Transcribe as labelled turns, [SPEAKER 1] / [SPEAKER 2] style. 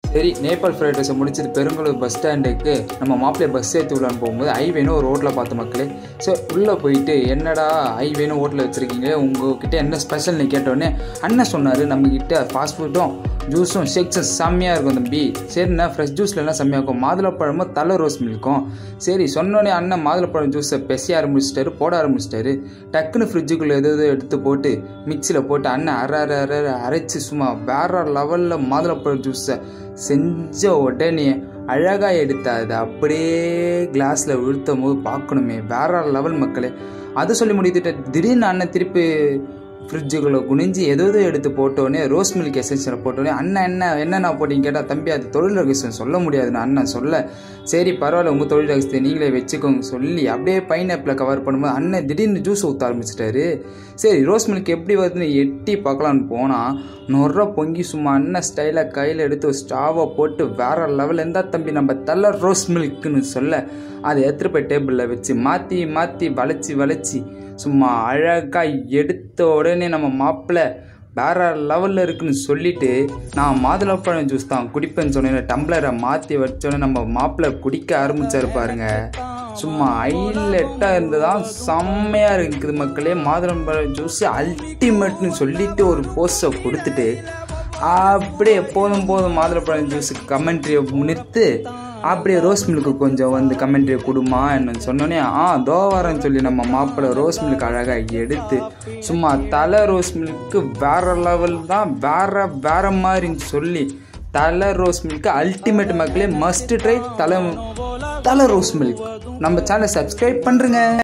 [SPEAKER 1] சரி நேபாள் ஃப்ரைட் ரைஸை முடிச்சது பெருங்குளூர் பஸ் ஸ்டாண்டுக்கு நம்ம மாப்பிள்ளைய பஸ் ஏற்றி விடலான்னு போகும்போது ஐவேணும் ஒரு ஹோட்டலில் பார்த்த மக்களே ஸோ உள்ளே போயிட்டு என்னடா ஐவேணும் ஹோட்டலில் வச்சுருக்கீங்க உங்ககிட்ட என்ன ஸ்பெஷல்னு கேட்டோடனே அண்ணன் சொன்னார் நம்மக்கிட்ட ஃபாஸ்ட் ஃபுட்டும் ஜூஸும் ஷேக்ஸும் செம்மையாக இருக்கும் தம்பி சரிண்ணா ஃப்ரெஷ் ஜூஸ்லலாம் செம்மையாக இருக்கும் மாதுளப்பழமும் தலை ரோஸ் மில்க்கும் சரி சொன்னோடனே அண்ணன் மாதுளப்பழம் ஜூஸை பெசைய ஆரம்பிச்சிட்டாரு போட ஆரம்பிச்சிட்டாரு டக்குன்னு ஃப்ரிட்ஜுக்குள்ளே எது எதோ எடுத்து போட்டு மிக்சியில் போட்டு அண்ணன் அரை அரை அரை அரை அரைச்சி சும்மா வேற லெவலில் மாதுளப்பழம் ஜூஸை செஞ்ச உடனே அழகாக எடுத்து அதை அப்படியே கிளாஸில் விழுத்தும் போது பார்க்கணுமே வேற லெவல் மக்களே அதை சொல்லி முடித்துட்டு திடீர்னு அண்ணன் திருப்பி ஃப்ரிட்ஜுக்குள்ளே குனிஞ்சு ஏதோ ஏதோ எடுத்து போட்டோடனே ரோஸ் மில்க் எசன்ஸில் போட்டோடனே அண்ணன் என்ன என்னண்ணா போட்டிங்க கேட்டால் தம்பி அது தொழில் ரகசியம் சொல்ல முடியாதுன்னு அண்ணன் சொல்ல சரி பரவாயில்ல உங்கள் தொழில் ரகசியத்தை நீங்களே வச்சுக்கோங்க சொல்லி அப்படியே பைனாப்பில் கவர் பண்ணும்போது அண்ணன் திடீர்னு ஜூஸ் ஊற்ற ஆரம்பிச்சிட்டாரு சரி ரோஸ் மில்க் எப்படி வருதுன்னு எட்டி பார்க்கலான்னு போனால் நொற பொங்கி சும்மா அண்ணன் ஸ்டைலாக கையில் எடுத்து ஒரு ஸ்டாவை போட்டு வேற லெவலில் இருந்தால் தம்பி நம்ம தலை ரோஸ் மில்க்குன்னு சொல்ல அதை எடுத்துகிட்டு போய் டேபிளில் வச்சு மாற்றி மாற்றி வளைச்சி வளைச்சி சும்மா அழகாக எடுத்த உடனே நம்ம மாப்பிள்ளை வேற லெவலில் இருக்குன்னு சொல்லிட்டு நான் மாதுளப்பழம் ஜூஸ் தான் குடிப்பேன்னு சொன்னேன் டம்ளரை மாற்றி வச்சோன்னே நம்ம மாப்பிள்ளை குடிக்க ஆரம்பிச்சாரு பாருங்க சும்மா ஹைலைட்டாக இருந்ததான் செம்மையாக இருக்குது மக்களே மாதுளம்பழம் ஜூஸ் அல்டிமேட்னு சொல்லிட்டு ஒரு போஸ்டை கொடுத்துட்டு அப்படியே எப்போதும் போதும் மாதுளப்பழம் ஜூஸுக்கு கமெண்ட்ரியை முன்னிறுத்து அப்படியே ரோஸ் மில்க்கு கொஞ்சம் வந்து கமெண்ட்ரி கொடுமா என்ன சொன்னோன்னே ஆ தோவாரன்னு சொல்லி நம்ம மாப்பிள்ளை ரோஸ் மில்க் அழகாக எடுத்து சும்மா தலை ரோஸ் மில்க்கு வேற லெவல் தான் வேற வேற மாதிரின்னு சொல்லி தலை ரோஸ் மில்க் அல்டிமேட் மக்களே மஸ்ட் ட்ரை தலை தலை ரோஸ் மில்க் நம்ம சேனலை சப்ஸ்கிரைப் பண்ணுறேங்க